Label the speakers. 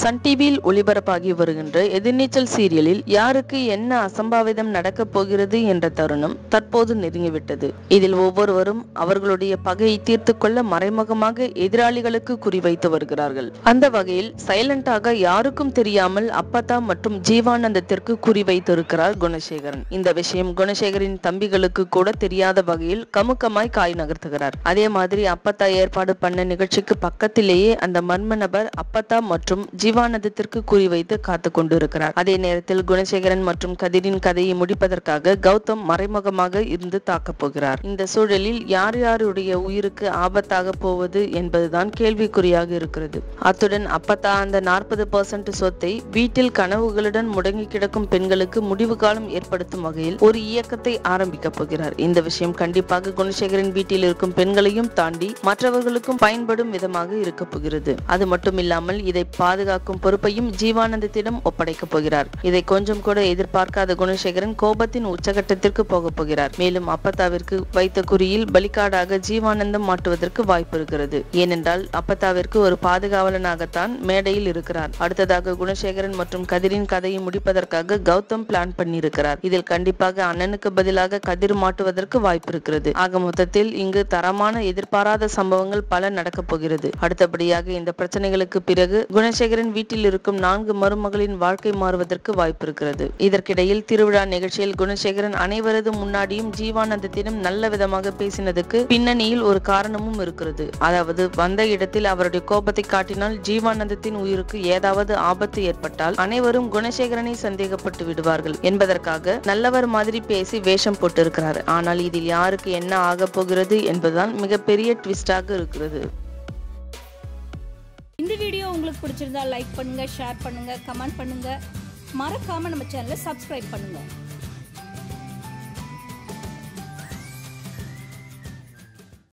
Speaker 1: Sun டிவியில் ஒளிபரப்பாகி வருகின்ற எதிர்நீச்சல் சீரியலில் யாருக்கு என்ன அசம்பாவிதம் நடக்கப் போகிறது என்ற தருணம் தற்போது நெருங்கிவிட்டது இதில் ஒவ்வொருவரும் அவர்களுடைய பகையை தீர்த்து கொள்ள மறைமுகமாக எதிராளிகளுக்கு குறிவைத்து வருகிறார்கள் அந்த வகையில் சைலண்டாக யாருக்கும் தெரியாமல் அப்பத்தா மற்றும் ஜீவானந்தத்திற்கு குறிவைத்திருக்கிறார் குணசேகரன் இந்த விஷயம் குணசேகரின் தம்பிகளுக்கு கூட தெரியாத வகையில் கமுக்கமாய் காய் நகர்த்துகிறார் அதே மாதிரி அப்பத்தா ஏற்பாடு பண்ண நிகழ்ச்சிக்கு பக்கத்திலேயே அந்த மர்ம நபர் அப்பத்தா மற்றும் ஜீவானந்தத்திற்கு குறிவைத்து காத்து கொண்டிருக்கிறார் அதே நேரத்தில் குணசேகரன் மற்றும் கதிரின் கதையை முடிப்பதற்காக கௌதம் மறைமுகமாக இருந்து தாக்கப் போகிறார் இந்த சூழலில் யார் யாருடைய உயிருக்கு ஆபத்தாக போவது என்பதுதான் கேள்விக்குறியாக இருக்கிறது அத்துடன் அப்பத்தா அந்த நாற்பது பர்சன்ட் சொத்தை வீட்டில் கனவுகளுடன் முடங்கி கிடக்கும் பெண்களுக்கு முடிவு காலம் ஏற்படுத்தும் வகையில் ஒரு இயக்கத்தை ஆரம்பிக்க போகிறார் இந்த விஷயம் கண்டிப்பாக குணசேகரன் வீட்டில் இருக்கும் பெண்களையும் தாண்டி மற்றவர்களுக்கும் பயன்படும் விதமாக இருக்க போகிறது அது மட்டும் இல்லாமல் இதை பாதுகாக்கும் பொறுப்பையும் ஜீவானந்தத்திடம் ஒப்படைக்கப் போகிறார் இதை கொஞ்சம் கூட எதிர்பார்க்காத குணசேகரன் கோபத்தின் உச்சகட்டத்திற்கு போக போகிறார் மேலும் அப்பத்தாவிற்கு வைத்த குறியில் பலிகாடாக ஜீவானந்தம் மாட்டுவதற்கு வாய்ப்பு இருக்கிறது ஏனென்றால் அப்பத்தாவிற்கு ஒரு பாதுகாவலனாகத்தான் மேடையில் இருக்கிறார் அடுத்ததாக குணசேகரன் மற்றும் கதிரின் கதையை முடிப்பதற்காக கௌதம் பிளான் பண்ணியிருக்கிறார் இதில் கண்டிப்பாக அண்ணனுக்கு பதிலாக கதிர் மாட்டுவதற்கு வாய்ப்பு இருக்கிறது ஆக மொத்தத்தில் இங்கு தரமான எதிர்பாராத சம்பவங்கள் பல நடக்கப் போகிறது அடுத்தபடியாக இந்த பிரச்சனைகளுக்கு பிறகு குணசேகரன் வீட்டில் இருக்கும் நான்கு மருமகளின் வாழ்க்கை மாறுவதற்கு வாய்ப்பு இருக்கிறது இதற்கிடையில் திருவிழா நிகழ்ச்சியில் குணசேகரன் அனைவரது முன்னாடியும் ஜீவானந்தத்திடம் நல்ல விதமாக பேசினதுக்கு பின்னணியில் ஒரு காரணமும் இருக்கிறது அதாவது வந்த இடத்தில் அவருடைய கோபத்தை காட்டினால் ஜீவானந்தத்தின் உயிருக்கு ஏதாவது ஆபத்து ஏற்பட்டால் அனைவரும் குணசேகரனை சந்தேகப்பட்டு விடுவார்கள் என்பதற்காக நல்லவர் மாதிரி பேசி வேஷம் போட்டிருக்கிறார் ஆனால் இதில் யாருக்கு என்ன ஆகப் போகிறது என்பதுதான் மிகப்பெரிய ட்விஸ்டாக இருக்கிறது
Speaker 2: இந்த வீடியோ உங்களுக்கு பிடிச்சிருந்தா லைக் பண்ணுங்க ஷேர் பண்ணுங்க கமெண்ட் பண்ணுங்க மறக்காம நம்ம சேனலை சப்ஸ்கிரைப் பண்ணுங்க